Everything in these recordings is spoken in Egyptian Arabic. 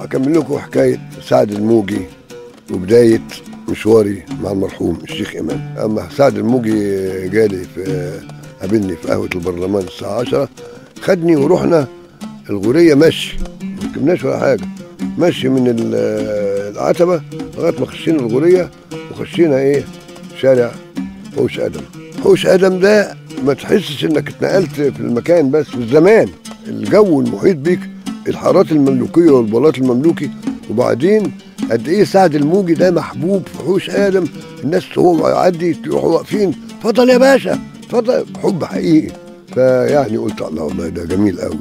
هكمل لكم حكايه سعد الموجي وبدايه مشواري مع المرحوم الشيخ امام اما سعد الموجي جالي في قابلني في قهوه البرلمان الساعه 10 خدني ورحنا الغوريه مشي ما ركبناش ولا حاجه مشي من ال- العتبه لغايه ما خشينا الغوريه وخشينا ايه شارع حوش ادم حوش ادم ده ما تحسش انك اتنقلت في المكان بس في الزمان الجو المحيط بيك الحارات المملوكيه والبلاط المملوكي وبعدين قد ايه سعد الموجي ده محبوب في حوش ادم الناس هو يعدي يروحوا واقفين اتفضل يا باشا اتفضل حب حقيقي فيعني قلت الله والله ده جميل قوي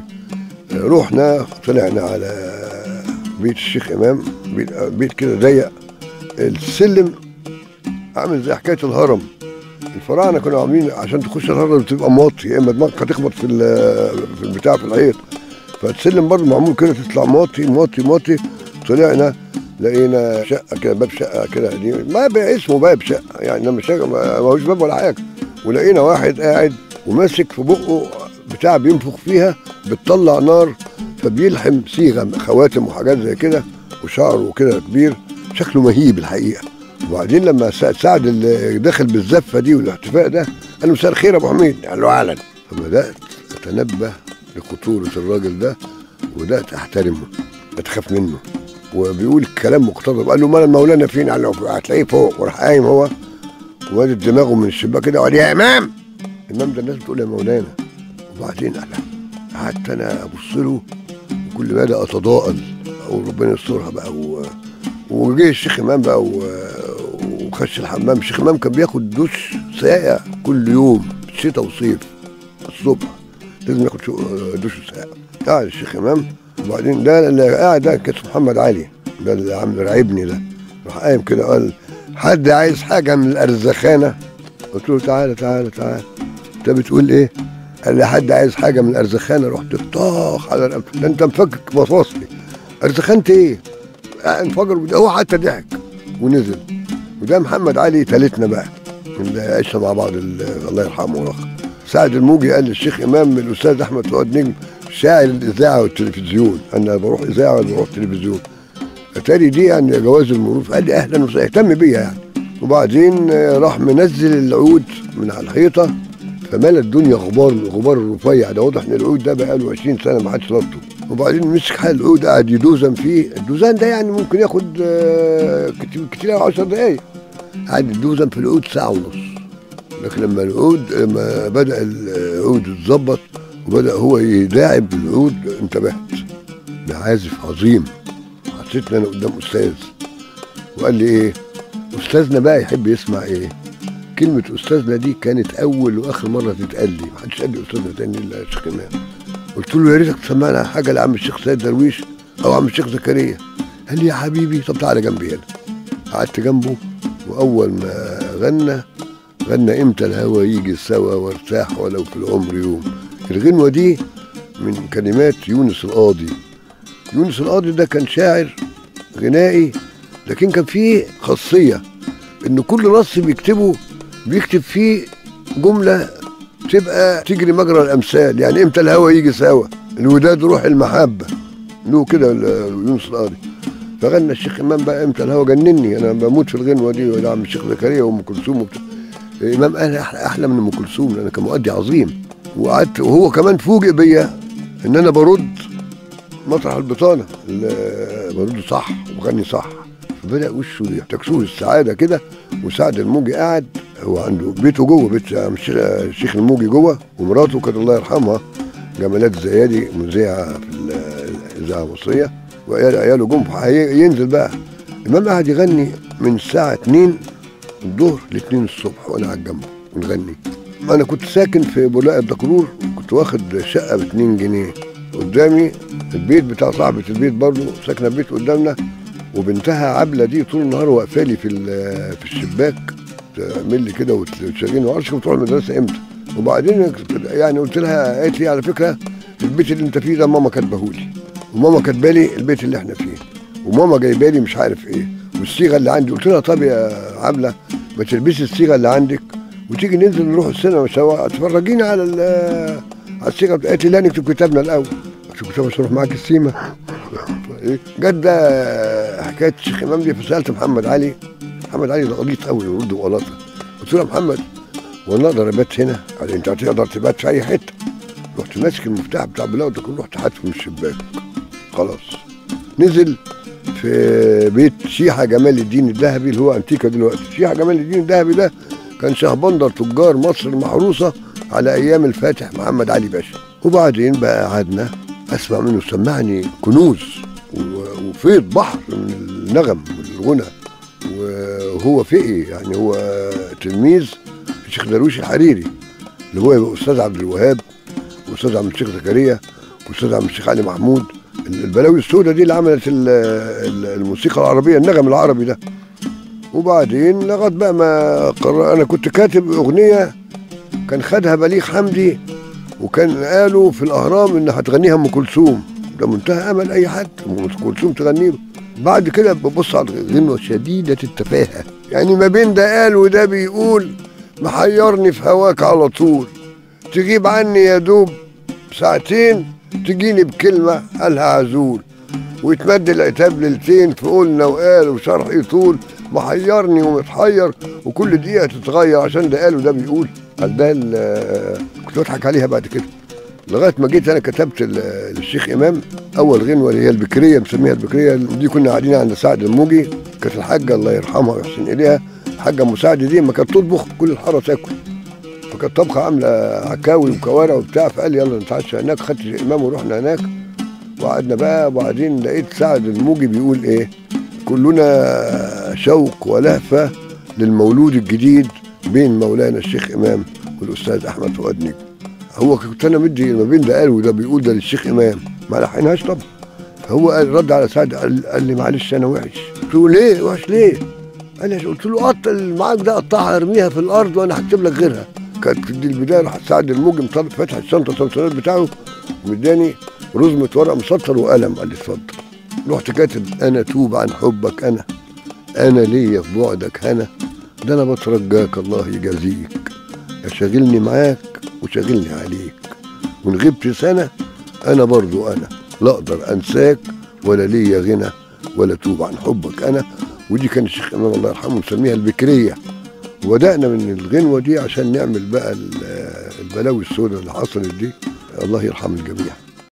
رحنا طلعنا على بيت الشيخ امام بيت, بيت كده ضيق السلم عامل زي حكايه الهرم الفراعنه كانوا عاملين عشان تخش الهرم تبقى موطي يا اما دماغك هتخبط في ال- في البتاع في الحيط فالسلم برضه معمول كده تطلع موطي موطي موطي طلعنا لقينا شقه كده باب شقه كده قديم ما بقى اسمه باب شقه يعني لما شقه ما ما هوش باب ولا حاجه ولقينا واحد قاعد وماسك في بقه بتاع بينفخ فيها بتطلع نار فبيلحم صيغه خواتم وحاجات زي كده وشعره كده كبير شكله مهيب الحقيقه وبعدين لما سع- سعد اللي دخل بالزفه دي والاحتفاء ده قال له مساء الخير يا ابو حميد قال له اهلا فبدات اتنبه لخطوره الراجل ده وبدات احترمه اتخاف منه وبيقول الكلام مقتضب قال له مال مولانا فين قال له هتلاقيه فوق وراح قايم هو وادد دماغه من الشباك كده وقال يا امام امام ده الناس بتقول يا مولانا وبعدين قال قعدت انا ابص له وكل مدى اتضاءل او ربنا يسترها بقى و... وجه الشيخ امام بقى و... وخش الحمام الشيخ امام كان بياخد دش ساقع كل يوم شتاء وصيف الصبح لازم ياخد شو- دش ساقع قاعد الشيخ امام وبعدين ده اللي قاعد ده كان اسمه محمد علي ده اللي عم راعبني ده راح قايم كده قال حد عايز حاجه من الارزخانه قلت له تعالى تعالى تعالى انت بتقول ايه؟ قال لي حد عايز حاجه من الارزخانه رحت طاخ على الأنف. ده انت مفكك مفاصلي ارزخانه ايه؟ آه، انفجر وده هو حتى ضحك ونزل وده محمد علي تالتنا بقى اللي عشنا مع بعض ال- الله يرحمه ويرحمه سعد الموجي قال للشيخ امام الاستاذ احمد فؤاد نجم شاعر الاذاعه والتلفزيون انا بروح اذاعه ولا بروح تلفزيون اتاري دي يعني جواز المرور قال لي اهلا وسهلا اهتم بيا يعني وبعدين آه، راح منزل العود من على الحيطه فملا الدنيا غبار من الغبار الرفيع ده واضح ان العود ده بقى له 20 سنه ما حدش ربطه وبعدين مسك حال العود قعد يدوزن فيه الدوزان ده يعني ممكن ياخد آه، كتير كتير 10 دقايق قعد يدوزن في العود ساعه ونص لكن لما العود لما بدا العود يتظبط وبدا هو يداعب العود انتبهت ده عازف عظيم حسيت ان انا قدام استاذ وقال لي ايه استاذنا بقى يحب يسمع ايه كلمة أستاذنا دي كانت أول وآخر مرة تتقال لي، محدش قال لي أستاذنا تاني إلا الشيخ إمام. قلت له يا ريتك تسمعنا حاجة لعم الشيخ سيد درويش أو عم الشيخ زكريا. قال لي يا حبيبي طب تعالى جنبي هنا. قعدت جنبه وأول ما غنى غنى إمتى الهوى يجي سوا وارتاح ولو في العمر يوم. الغنوة دي من كلمات يونس القاضي. يونس القاضي ده كان شاعر غنائي لكن كان فيه خاصية إن كل نص بيكتبه بيكتب فيه جملة تبقى تجري مجرى الأمثال يعني إمتى الهوى يجي سوا الوداد روح المحبة له كده ال- يونس القاضي فغنى الشيخ إمام بقى إمتى الهوى جنني أنا بموت في الغنوة دي ولا عم الشيخ زكريا وأم كلثوم وبتاع إمام قال أحلى, أحلى من أم كلثوم لأن كان مؤدي عظيم وقعدت وهو كمان فوجئ بيا إن أنا برد مطرح البطانة ال- برد صح وغني صح فبدأ وشه تكسوه السعادة كده وسعد الموجي قاعد هو عنده بيته جوه بيت عم الشيخ- الشيخ الموجي جوه ومراته كانت الله يرحمها جمالات الزيادي مذيعة في ال- الإذاعة المصرية وعيال عياله جم ينزل بقى الإمام قاعد يغني من الساعة 2 الظهر ل 2 الصبح وأنا قاعد جنبه ونغني أنا كنت ساكن في بولاق الدكرور كنت واخد شقة ب 2 جنيه قدامي البيت بتاع صاحبة البيت برضه ساكنة بيت قدامنا وبنتها عبلة دي طول النهار واقفة لي في ال- في الشباك تعمل لي كده وتشغلني ما اعرفش كنت بتروح المدرسة امتى وبعدين يعني قلت لها قالت لي على فكرة البيت اللي انت فيه ده ماما كاتبهولي وماما كاتبه لي البيت اللي احنا فيه وماما جايبه لي مش عارف ايه والصيغه اللي عندي قلت لها طب يا عبله ما تلبسي الصيغه اللي عندك وتيجي ننزل نروح السينما سوا تفرجيني على ال- على الصيغه قالت لي لا نكتب كتابنا الاول قلت له كتاب مش هروح معاك السيما ايه جت ده حكايه الشيخ امام دي فسالت محمد علي محمد علي ده غليط قوي ورد وقلاطه قلت له يا محمد وانا اقدر ابات هنا قال لي انت هتقدر تبات في اي حته رحت ماسك المفتاح بتاع بلاوتك رحت حاتفه من الشباك خلاص نزل في بيت شيحه جمال الدين الذهبي اللي هو انتيكا دلوقتي شيحه جمال الدين الذهبي ده كان شهبندر تجار مصر المحروسه على ايام الفاتح محمد علي باشا وبعدين بقى قعدنا اسمع منه سمعني كنوز و- وفيض بحر من النغم والغنى وهو فقي يعني هو تلميذ الشيخ درويش الحريري اللي هو يبقى استاذ عبد الوهاب واستاذ عبد الشيخ زكريا واستاذ عبد الشيخ علي محمود البلاوي السوداء دي اللي عملت ال- ال- الموسيقى العربيه النغم العربي ده وبعدين لغايه بقى ما قرر انا كنت كاتب اغنيه كان خدها بليغ حمدي وكان قالوا في الاهرام ان هتغنيها ام كلثوم ده منتهى امل اي حد ام كلثوم تغني له بعد كده ببص على غنوه شديده التفاهه يعني ما بين ده قال وده بيقول محيرني في هواك على طول تغيب عني يا دوب ساعتين تجيني بكلمه قالها عزول ويتمد العتاب ليلتين في قولنا وقال وشرحي طول محيرني ومتحير وكل دقيقه تتغير عشان ده قال وده بيقول قال ده ال- كنت بضحك عليها بعد كده لغايه ما جيت انا كتبت ل- للشيخ امام اول غنوه اللي هي البكريه مسميها البكريه دي كنا قاعدين عند سعد الموجي كانت الحاجه الله يرحمها ويحسن اليها الحاجه مساعده دي ما كانت تطبخ كل الحاره تاكل فكانت طبخه عامله عكاوي وكوارع وبتاع فقال لي يلا نتعشى هناك خدت الامام ورحنا هناك وقعدنا بقى وبعدين لقيت سعد الموجي بيقول ايه كلنا شوق ولهفه للمولود الجديد بين مولانا الشيخ امام والاستاذ احمد فؤاد نجم هو كنت انا مدي ما بين ده قال وده بيقول ده للشيخ امام ما لحقناش طبعا فهو قال رد على سعد قال, قال لي معلش انا وحش قلت له ليه وحش ليه؟ قال لي قلت له قط اللي معاك ده قطعها ارميها في الارض وانا هكتب لك غيرها كانت دي البدايه راح سعد الموجم طلب فتح الشنطه التليفونات بتاعه واداني رزمه ورق مسطر وقلم قال لي اتفضل رحت كاتب انا توب عن حبك انا انا ليا في بعدك هنا ده انا بترجاك الله يجازيك يا شاغلني معاك وشاغلني عليك وان غبت سنه انا برضو انا لا اقدر انساك ولا ليا غنى ولا توب عن حبك انا ودي كان الشيخ امام الله يرحمه مسميها البكريه وبدانا من الغنوه دي عشان نعمل بقى ال- البلاوي السوداء اللي حصلت دي الله يرحم الجميع